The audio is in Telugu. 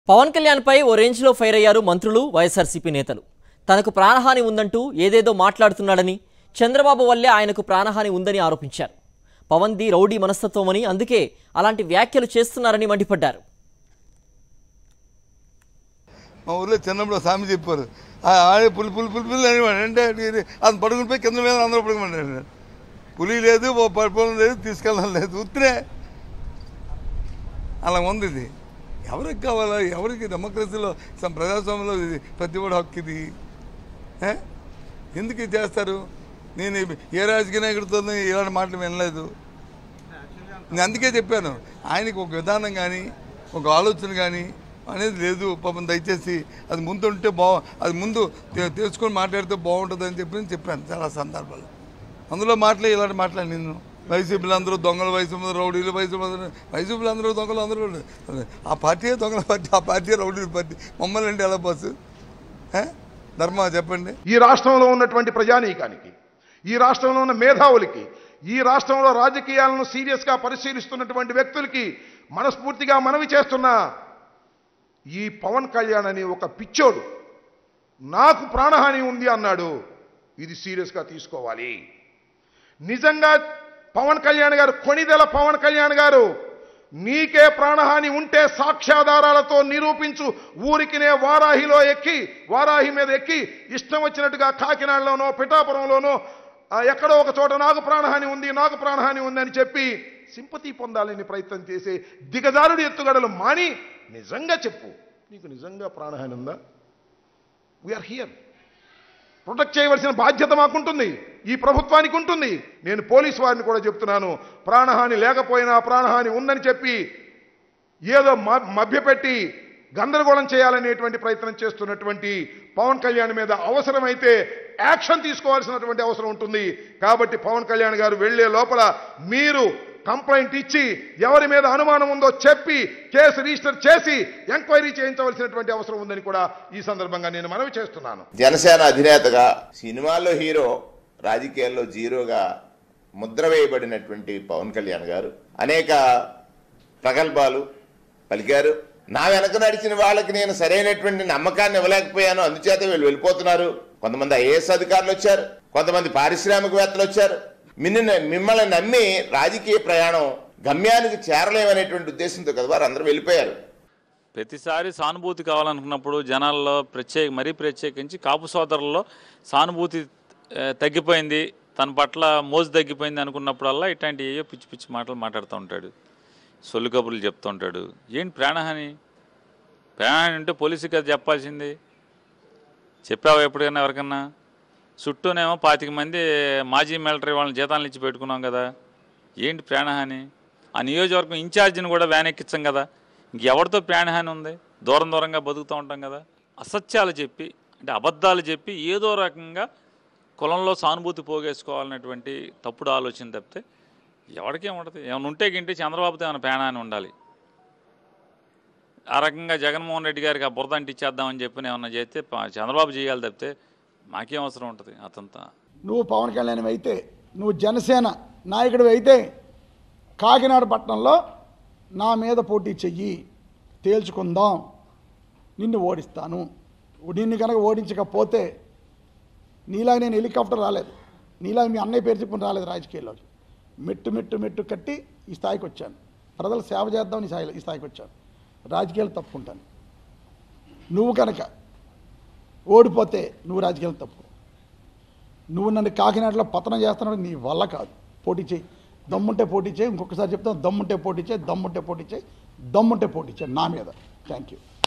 పవన్ కళ్యాణ్పై ఓ రేంజ్లో ఫైర్ అయ్యారు మంత్రులు వైఎస్ఆర్సీపీ నేతలు తనకు ప్రాణహాని ఉందంటూ ఏదేదో మాట్లాడుతున్నాడని చంద్రబాబు వల్లే ఆయనకు ప్రాణహాని ఉందని ఆరోపించారు పవన్ది రౌడీ మనస్తత్వమని అందుకే అలాంటి వ్యాఖ్యలు చేస్తున్నారని మండిపడ్డారు మా ఊర్లో చిన్నప్పుడు ఒక సామెత చెప్పారు ఆ ఆడే పులి పులి పులి పులి అనేవాడు అంటే అది పడుకుని పోయి కింద మీద అందరూ పడుకోమన్నాడు పులి లేదు ఓ పడిపోవడం లేదు తీసుకెళ్ళడం లేదు ఉత్తిరే అలా ఉంది ఇది ఎవరికి కావాలా ఎవరికి డెమోక్రసీలో సమ్ ప్రజాస్వామ్యంలో ఇది ప్రతి ఒక్కటి హక్కు ఇది ఏ? ఎందుకు ఇది చేస్తారు నేను ఏ రాజకీయ నాయకుడితో ఇలాంటి మాటలు వినలేదు నేను అందుకే చెప్పాను ఆయనకి ఒక విధానం కానీ ఒక ఆలోచన కానీ అనేది లేదు పాపం దయచేసి అది ముందు ఉంటే బా అది ముందు తె- తెలుసుకొని మాట్లాడితే బాగుంటుంది అని చెప్పి నేను చెప్పాను చాలా సందర్భాలు అందులో మాటలే ఇలాంటి మాట్లాడి నేను వైసీపీలు అందరూ దొంగలు వైసీపీ రౌడీలు వైసీపీ వైసీపీలు అందరూ దొంగలు అందరూ ఆ పార్టీ దొంగల పార్టీ ఆ పార్టీ రౌడీల పార్టీ మమ్మల్ని అంటే ఎలా బాసు ఏ? ధర్మ చెప్పండి ఈ రాష్ట్రంలో ఉన్నటువంటి ప్రజానీకానికి ఈ రాష్ట్రంలో ఉన్న మేధావులకి ఈ రాష్ట్రంలో రాజకీయాలను సీరియస్గా పరిశీలిస్తున్నటువంటి వ్యక్తులకి మనస్ఫూర్తిగా మనవి చేస్తున్నా ఈ పవన్ కళ్యాణ్ అని ఒక పిచ్చోడు నాకు ప్రాణహాని ఉంది అన్నాడు ఇది సీరియస్గా తీసుకోవాలి నిజంగా పవన్ కళ్యాణ్ గారు కొణిదెల పవన్ కళ్యాణ్ గారు నీకే ప్రాణహాని ఉంటే సాక్ష్యాధారాలతో నిరూపించు ఊరికినే వారాహిలో ఎక్కి వారాహి మీద ఎక్కి ఇష్టం వచ్చినట్టుగా కాకినాడలోనో పిఠాపురంలోనో ఆ, ఎక్కడో ఒక చోట నాకు ప్రాణహాని ఉంది నాకు ప్రాణహాని ఉంది అని చెప్పి సింపతి పొందాలని ప్రయత్నం చేసే దిగజారుడి ఎత్తుగడలు మాని నిజంగా చెప్పు నీకు నిజంగా ప్రాణహాని ఉందా వీఆర్ హియర్ ప్రొటెక్ట్ చేయవలసిన బాధ్యత మాకుంటుంది ఈ ప్రభుత్వానికి ఉంటుంది నేను పోలీసు వారిని కూడా చెప్తున్నాను ప్రాణహాని లేకపోయినా ప్రాణహాని ఉందని చెప్పి ఏదో మ- మభ్యపెట్టి గందరగోళం చేయాలనేటువంటి ప్రయత్నం చేస్తున్నటువంటి పవన్ కళ్యాణ్ మీద అవసరమైతే యాక్షన్ తీసుకోవాల్సినటువంటి అవసరం ఉంటుంది కాబట్టి పవన్ కళ్యాణ్ గారు వెళ్లే లోపల మీరు కంప్లైంట్ ఇచ్చి ఎవరి మీద అనుమానం ఉందో చెప్పి కేసు రిజిస్టర్ చేసి ఎంక్వైరీ చేయించవలసినటువంటి అవసరం ఉందని కూడా ఈ సందర్భంగా నేను మనవి చేస్తున్నాను జనసేన అధినేతగా సినిమాల్లో హీరో రాజకీయాల్లో జీరోగా ముద్ర వేయబడినటువంటి పవన్ కళ్యాణ్ గారు అనేక ప్రగల్భాలు పలికారు నా వెనక నడిచిన వాళ్ళకి నేను సరైనటువంటి నమ్మకాన్ని ఇవ్వలేకపోయాను అందుచేత వీళ్ళు వెళ్ళిపోతున్నారు కొంతమంది ఐఏఎస్ అధికారులు వచ్చారు కొంతమంది పారిశ్రామికవేత్తలు వచ్చారు మిన్న మిమ్మల్ని నమ్మి రాజకీయ ప్రయాణం గమ్యానికి చేరలేమనేటువంటి ఉద్దేశంతో కదా వారు అందరూ వెళ్ళిపోయారు ప్రతిసారి సానుభూతి కావాలనుకున్నప్పుడు జనాల్లో ప్రత్యేక మరీ ప్రత్యేకించి కాపు సోదరుల్లో సానుభూతి ఆ, తగ్గిపోయింది తన పట్ల మోజు తగ్గిపోయింది అనుకున్నప్పుడల్లా ఇట్లాంటి ఏయో పిచ్చి పిచ్చి మాటలు మాట్లాడుతూ ఉంటాడు సొల్లు కబుర్లు చెప్తూ ఉంటాడు ఏంటి ప్రాణహాని ప్రాణహాని అంటే పోలీసుకి అది చెప్పాల్సింది చెప్పావా ఎప్పుడైనా ఎవరికన్నా చుట్టూనేమో పాతిక మంది మాజీ మిలిటరీ వాళ్ళని జీతాలు ఇచ్చి పెట్టుకున్నాం కదా ఏంటి ప్రాణహాని ఆ నియోజకవర్గం ఇన్ఛార్జిని కూడా వ్యాన్ ఎక్కించాం కదా ఇంకెవరితో ప్రాణహాని ఉంది దూరం దూరంగా బతుకుతూ ఉంటాం కదా అసత్యాలు చెప్పి అంటే అబద్ధాలు చెప్పి ఏదో రకంగా కులంలో సానుభూతి పోగేసుకోవాలనేటువంటి తప్పుడు ఆలోచన తప్పితే ఎవరికేం ఉండదు ఏమైనా ఉంటే గింటే చంద్రబాబుతో ఏమైనా ప్రాణహాని ఉండాలి ఆ రకంగా జగన్మోహన్ రెడ్డి గారికి ఆ బురద అంటిచ్చేద్దామని చెప్పి ఏమన్నా చేస్తే ప- చంద్రబాబు చేయాలి తప్పితే మాకేం అవసరం ఉంటుంది అతంతా నువ్వు పవన్ కళ్యాణ్ అయితే నువ్వు జనసేన నాయకుడు అయితే కాకినాడ పట్టణంలో నా మీద పోటీ చెయ్యి తేల్చుకుందాం నిన్ను ఓడిస్తాను నిన్ను కనుక ఓడించకపోతే నీలాగా నేను హెలికాప్టర్ రాలేదు నీలాగా మీ అన్నయ్య పేరు చెప్పుకుని రాలేదు రాజకీయాల్లోకి మెట్టు మెట్టు మెట్టు కట్టి ఈ స్థాయికి వచ్చాను ప్రజలు సేవ చేద్దాం ఈ స్థాయిలో ఈ స్థాయికి వచ్చాను రాజకీయాలు తప్పుకుంటాను నువ్వు కనుక ఓడిపోతే నువ్వు రాజకీయాలు తప్పుకో నువ్వు నన్ను కాకినాడలో పతనం చేస్తున్నావు నీ వల్ల కాదు పోటీ చేయి దమ్ముంటే పోటీ చేయి ఇంకొకసారి చెప్తాను దమ్ముంటే పోటీ చేయి దమ్ముంటే పోటీ చేయి దమ్ముంటే పోటీ చేయి నా మీద థ్యాంక్ యూ